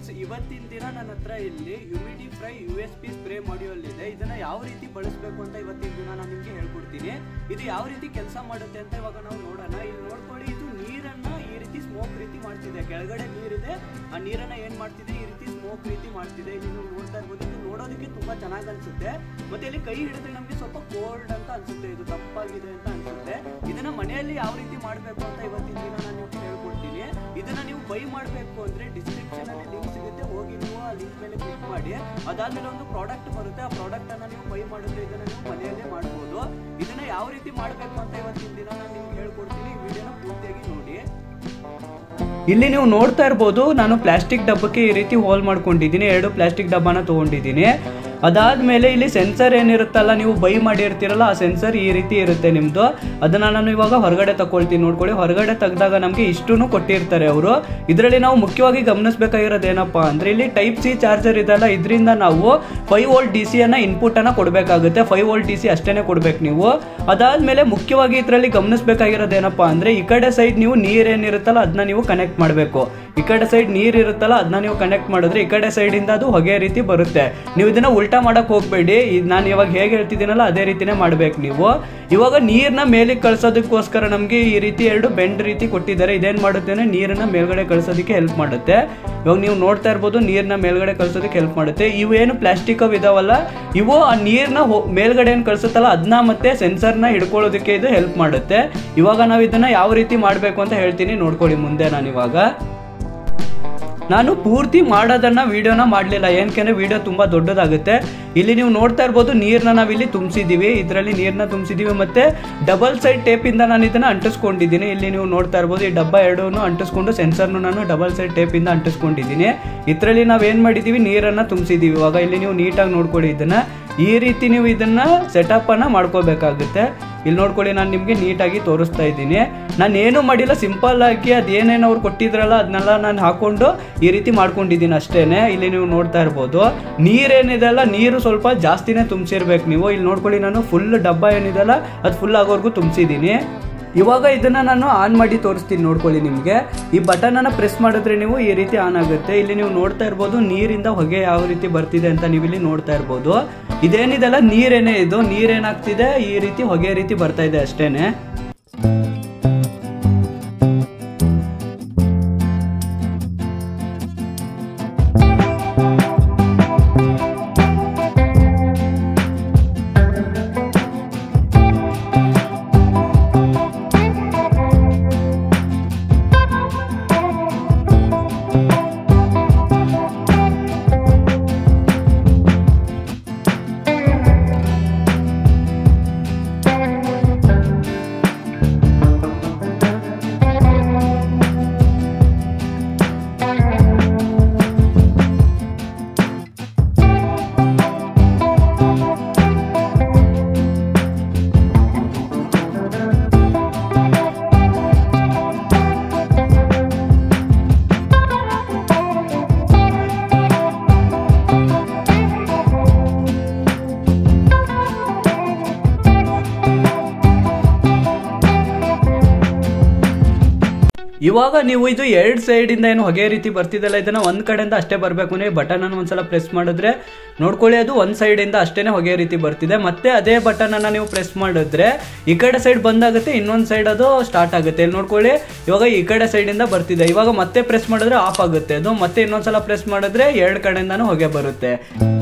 friends ಇವತ್ತಿನ ದಿನ ನನ್ನ ಹತ್ರ ಇಲ್ಲಿ humidifier U S B spray module ಇದೆ ಇದನ್ನ ಯಾವ ರೀತಿ ಬಳಸಬೇಕು ಅಂತ ಇವತ್ತಿನ ದಿನ ನಾನು ನಿಮಗೆ ಹೇಳ್ಕೊಡ್ತೀನಿ ಇದು ಯಾವ ರೀತಿ ಕೆಲಸ ಮಾಡುತ್ತೆ ಅಂತ ಇವಾಗ ನಾವು ನೋಡೋಣ ಇಲ್ಲಿ ನೋಡ್ಕೊಳ್ಳಿ ಇದು ನೀರನ್ನ ಈ ರೀತಿ ಸ್ಮೋಕ್ ರೀತಿ ಮಾಡ್ತಿದೆ ಕೆಳಗಡೆ ನೀರಿದೆ ಆ ನೀರನ್ನ ಏನ್ ಮಾಡ್ತಿದೆ ಈ ರೀತಿ ಸ್ಮೋಕ್ ರೀತಿ ಮಾಡ್ತಿದೆ ಇಲ್ಲಿ ನೀವು ನೋಡ್ತಾ ಇರ್ಬೋದು ಇದು ನೋಡೋದಕ್ಕೆ ತುಂಬಾ ಚೆನ್ನಾಗಿ ಅನ್ಸುತ್ತೆ ಮತ್ತೆ ಇಲ್ಲಿ ಕೈ ಹಿಡಿದ್ರೆ ನಮಗೆ ಸ್ವಲ್ಪ ಕೋಲ್ಡ್ ಅಂತ ಅನ್ಸುತ್ತೆ ಇದು ತಪ್ಪಾಗಿದೆ ಅಂತ ಅನ್ಸುತ್ತೆ ಇದನ್ನ ಮನೆಯಲ್ಲಿ ಯಾವ ರೀತಿ ಮಾಡಬೇಕು ಅಂತ ಇವತ್ತಿನ ದಿನ ನಾನು ನಿಮ್ಗೆ ಹೇಳ್ಕೊಡ್ತೀನಿ ಇದನ್ನ ನೀವು ಬೈ ಮಾಡಬೇಕು ಅಂದ್ರೆ ಡಿಸ್ಕ್ರಿಪ್ಷನ್ ಅಲ್ಲಿ ಲಿಂಕ್ ಸಿಗುತ್ತೆ ಹೋಗಿ ನೀವು ಆ ಲಿಂಕ್ ಮೇಲೆ ಕ್ಲಿಕ್ ಮಾಡಿ ಅದಾದ್ಮೇಲೆ ಒಂದು ಪ್ರಾಡಕ್ಟ್ ಬರುತ್ತೆ ಆ ಪ್ರಾಡಕ್ಟ್ ಅನ್ನ ನೀವು ಬೈ ಮಾಡಿದ್ರೆ ಇದನ್ನ ನೀವು ಮನೆಯಲ್ಲೇ ಮಾಡ್ಬೋದು ಇದನ್ನ ಯಾವ ರೀತಿ ಮಾಡಬೇಕು ಅಂತ ಇವತ್ತಿನ ದಿನ ನಾನು ನಿಮ್ಗೆ ಹೇಳ್ಕೊಡ್ತೀನಿ ಈ ವಿಡಿಯೋನ ಪೂರ್ತಿಯಾಗಿ ನೋಡಿ ಇಲ್ಲಿ ನೀವು ನೋಡ್ತಾ ಇರ್ಬೋದು ನಾನು ಪ್ಲಾಸ್ಟಿಕ್ ಡಬ್ಬಕ್ಕೆ ಈ ರೀತಿ ಹೋಲ್ ಮಾಡ್ಕೊಂಡಿದ್ದೀನಿ ಎರಡು ಪ್ಲಾಸ್ಟಿಕ್ ಡಬ್ಬನ ತೊಗೊಂಡಿದ್ದೀನಿ ಅದಾದ್ಮೇಲೆ ಇಲ್ಲಿ ಸೆನ್ಸರ್ ಏನಿರುತ್ತಲ್ಲ ನೀವು ಬೈ ಮಾಡಿರ್ತೀರಲ್ಲ ಆ ಸೆನ್ಸರ್ ಈ ರೀತಿ ಇರುತ್ತೆ ನಿಮ್ಮದು ಅದನ್ನ ನಾನು ಇವಾಗ ಹೊರಗಡೆ ತಗೊಳ್ತೀನಿ ನೋಡ್ಕೊಳ್ಳಿ ಹೊರಗಡೆ ತೆಗೆದಾಗ ನಮಗೆ ಇಷ್ಟೂ ಕೊಟ್ಟಿರ್ತಾರೆ ಅವರು ಇದರಲ್ಲಿ ನಾವು ಮುಖ್ಯವಾಗಿ ಗಮನಿಸಬೇಕಾಗಿರೋದು ಏನಪ್ಪಾ ಅಂದ್ರೆ ಇಲ್ಲಿ ಟೈಪ್ ಸಿ ಚಾರ್ಜರ್ ಇದೆಲ್ಲ ಇದರಿಂದ ನಾವು ಫೈವ್ ವೋಲ್ಟ್ ಡಿ ಸಿ ಅನ್ನ ಇನ್ಪುಟ್ ಅನ್ನ ಕೊಡಬೇಕಾಗುತ್ತೆ ಫೈವ್ ವೋಲ್ಟ್ ಡಿ ಸಿ ಅಷ್ಟೇನೆ ಕೊಡ್ಬೇಕು ನೀವು ಅದಾದ್ಮೇಲೆ ಮುಖ್ಯವಾಗಿ ಇದರಲ್ಲಿ ಗಮನಿಸಬೇಕಾಗಿರೋದು ಏನಪ್ಪಾ ಅಂದ್ರೆ ಈ ಕಡೆ ಸೈಡ್ ನೀವು ನೀರೇನಿರುತ್ತಲ್ಲ ಅದನ್ನ ನೀವು ಕನೆಕ್ಟ್ ಮಾಡಬೇಕು ಈ ಕಡೆ ಸೈಡ್ ನೀರ್ ಇರುತ್ತಲ್ಲ ಅದನ್ನ ನೀವು ಕನೆಕ್ಟ್ ಮಾಡಿದ್ರೆ ಈ ಕಡೆ ಸೈಡ್ ಇಂದ ಅದು ಹೊಗೆ ರೀತಿ ಬರುತ್ತೆ ನೀವು ಇದನ್ನ ಉಲ್ಟಾ ಮಾಡಕ್ ಹೋಗ್ಬೇಡಿ ಇದ್ ನಾನು ಇವಾಗ ಹೇಗೆ ಹೇಳ್ತಿದ್ದೀನಲ್ಲ ಅದೇ ರೀತಿನೇ ಮಾಡ್ಬೇಕು ನೀವು ಇವಾಗ ನೀರ್ನ ಮೇಲೆ ಕಳ್ಸೋದಕ್ಕೋಸ್ಕರ ನಮ್ಗೆ ಈ ರೀತಿ ಎರಡು ಬೆಂಡ್ ರೀತಿ ಕೊಟ್ಟಿದ್ದಾರೆ ಇದೇನ್ ಮಾಡುತ್ತೆ ಅಂದ್ರೆ ನೀರನ್ನ ಮೇಲ್ಗಡೆ ಕಳ್ಸೋದಕ್ಕೆ ಹೆಲ್ಪ್ ಮಾಡುತ್ತೆ ಇವಾಗ ನೀವು ನೋಡ್ತಾ ಇರ್ಬೋದು ನೀರ್ನ ಮೇಲ್ಗಡೆ ಕಳ್ಸೋದಕ್ಕೆ ಹೆಲ್ಪ್ ಮಾಡುತ್ತೆ ಇವು ಏನು ಪ್ಲಾಸ್ಟಿಕ್ ಅವ್ ಇದಾವಲ್ಲ ಇವು ಆ ನೀರ್ನ ಹೊ- ಮೇಲ್ಗಡೆ ಏನು ಕಳ್ಸುತ್ತಲ್ಲ ಅದನ್ನ ಮತ್ತೆ ಸೆನ್ಸರ್ನ ಹಿಡ್ಕೊಳ್ಳೋದಕ್ಕೆ ಇದು ಹೆಲ್ಪ್ ಮಾಡುತ್ತೆ ಇವಾಗ ನಾವು ಇದನ್ನ ಯಾವ ರೀತಿ ಮಾಡಬೇಕು ಅಂತ ಹೇಳ್ತೀನಿ ನೋಡ್ಕೊಳ್ಳಿ ಮುಂದೆ ನಾನು ಇವಾಗ ನಾನು ಪೂರ್ತಿ ಮಾಡೋದನ್ನ ವಿಡಿಯೋನ ಮಾಡಲಿಲ್ಲ ಏನಕ್ಕೆ ವಿಡಿಯೋ ತುಂಬ ದೊಡ್ಡದಾಗುತ್ತೆ ಇಲ್ಲಿ ನೀವು ನೋಡ್ತಾ ಇರ್ಬೋದು ನೀರನ್ನ ನಾವಿಲ್ಲಿ ತುಂಬಿಸಿದ್ದೀವಿ ಇದರಲ್ಲಿ ನೀರನ್ನ ತುಂಬಿಸಿದ್ದೀವಿ ಮತ್ತೆ ಡಬಲ್ ಸೈಡ್ ಟೇಪಿಂದ ನಾನು ಇದನ್ನ ಅಂಟಿಸ್ಕೊಂಡಿದ್ದೀನಿ ಇಲ್ಲಿ ನೀವು ನೋಡ್ತಾ ಇರ್ಬೋದು ಈ ಡಬ್ಬ ಎರಡೂ ಅಂಟಿಸ್ಕೊಂಡು ಸೆನ್ಸರ್ನು ನಾನು ಡಬಲ್ ಸೈಡ್ ಟೇಪಿಂದ ಅಂಟಿಸ್ಕೊಂಡಿದ್ದೀನಿ ಇದರಲ್ಲಿ ನಾವು ಏನು ಮಾಡಿದ್ದೀವಿ ನೀರನ್ನು ತುಂಬಿಸಿದ್ದೀವಿ ಇವಾಗ ಇಲ್ಲಿ ನೀವು ನೀಟಾಗಿ ನೋಡ್ಕೊಳ್ಳಿ ಇದನ್ನ ಈ ರೀತಿ ನೀವು ಇದನ್ನ ಸೆಟಪ್ ಅನ್ನ ಮಾಡ್ಕೋಬೇಕಾಗುತ್ತೆ ಇಲ್ಲಿ ನೋಡ್ಕೊಳ್ಳಿ ನಾನು ನಿಮಗೆ ನೀಟಾಗಿ ತೋರಿಸ್ತಾ ಇದ್ದೀನಿ ನಾನು ಏನು ಮಾಡಿಲ್ಲ ಸಿಂಪಲ್ ಆಗಿ ಅದೇನೇನು ಅವ್ರು ಕೊಟ್ಟಿದ್ರಲ್ಲ ಅದನ್ನೆಲ್ಲ ನಾನು ಹಾಕೊಂಡು ಈ ರೀತಿ ಮಾಡ್ಕೊಂಡಿದ್ದೀನಿ ಅಷ್ಟೇನೆ ಇಲ್ಲಿ ನೀವು ನೋಡ್ತಾ ಇರ್ಬೋದು ನೀರೇನಿದೆ ಅಲ್ಲ ನೀರು ಸ್ವಲ್ಪ ಜಾಸ್ತಿನೇ ತುಂಬಿಸಿರ್ಬೇಕು ನೀವು ಇಲ್ಲಿ ನೋಡ್ಕೊಳ್ಳಿ ನಾನು ಫುಲ್ ಡಬ್ಬ ಏನಿದೆಲ್ಲ ಅದು ಫುಲ್ ಆಗೋವರೆಗೂ ತುಂಬಿಸಿದ್ದೀನಿ ಇವಾಗ ಇದನ್ನ ನಾನು ಆನ್ ಮಾಡಿ ತೋರಿಸ್ತೀನಿ ನೋಡ್ಕೊಳ್ಳಿ ನಿಮಗೆ ಈ ಬಟನ್ ಅನ್ನ ಪ್ರೆಸ್ ಮಾಡಿದ್ರೆ ನೀವು ಈ ರೀತಿ ಆನ್ ಆಗುತ್ತೆ ಇಲ್ಲಿ ನೀವು ನೋಡ್ತಾ ಇರ್ಬೋದು ನೀರಿಂದ ಹೊಗೆ ಯಾವ ರೀತಿ ಬರ್ತಿದೆ ಅಂತ ನೀವು ಇಲ್ಲಿ ನೋಡ್ತಾ ಇರ್ಬೋದು ಇದೇನಿದೆಲ್ಲ ನೀರೇನೇ ಇದು ನೀರೇನಾಗ್ತಿದೆ ಈ ರೀತಿ ಹೊಗೆ ರೀತಿ ಬರ್ತಾ ಇದೆ ಅಷ್ಟೇನೆ ಇವಾಗ ನೀವು ಇದು ಎರಡು ಸೈಡ್ ಇಂದ ಏನು ಹೊಗೆ ರೀತಿ ಬರ್ತಿದಲ್ಲ ಇದನ್ನ ಒಂದ್ ಕಡೆಯಿಂದ ಅಷ್ಟೇ ಬರಬೇಕು ನೀವು ಬಟನ್ ಅನ್ನು ಒಂದ್ಸಲ ಪ್ರೆಸ್ ಮಾಡಿದ್ರೆ ನೋಡ್ಕೊಳ್ಳಿ ಅದು ಒಂದ್ ಸೈಡ್ ಇಂದ ಅಷ್ಟೇನೆ ಹೊಗೆ ರೀತಿ ಬರ್ತಿದೆ ಮತ್ತೆ ಅದೇ ಬಟನ್ ಅನ್ನ ನೀವು ಪ್ರೆಸ್ ಮಾಡಿದ್ರೆ ಈ ಕಡೆ ಸೈಡ್ ಬಂದಾಗುತ್ತೆ ಇನ್ನೊಂದ್ ಸೈಡ್ ಅದು ಸ್ಟಾರ್ಟ್ ಆಗುತ್ತೆ ಇಲ್ಲಿ ನೋಡ್ಕೊಳ್ಳಿ ಇವಾಗ ಈ ಕಡೆ ಸೈಡ್ ಇಂದ ಬರ್ತಿದೆ ಇವಾಗ ಮತ್ತೆ ಪ್ರೆಸ್ ಮಾಡಿದ್ರೆ ಆಫ್ ಆಗುತ್ತೆ ಅದು ಮತ್ತೆ ಇನ್ನೊಂದ್ಸಲ ಪ್ರೆಸ್ ಮಾಡಿದ್ರೆ ಎರಡು ಕಡೆಯಿಂದಾನು ಹೊಗೆ ಬರುತ್ತೆ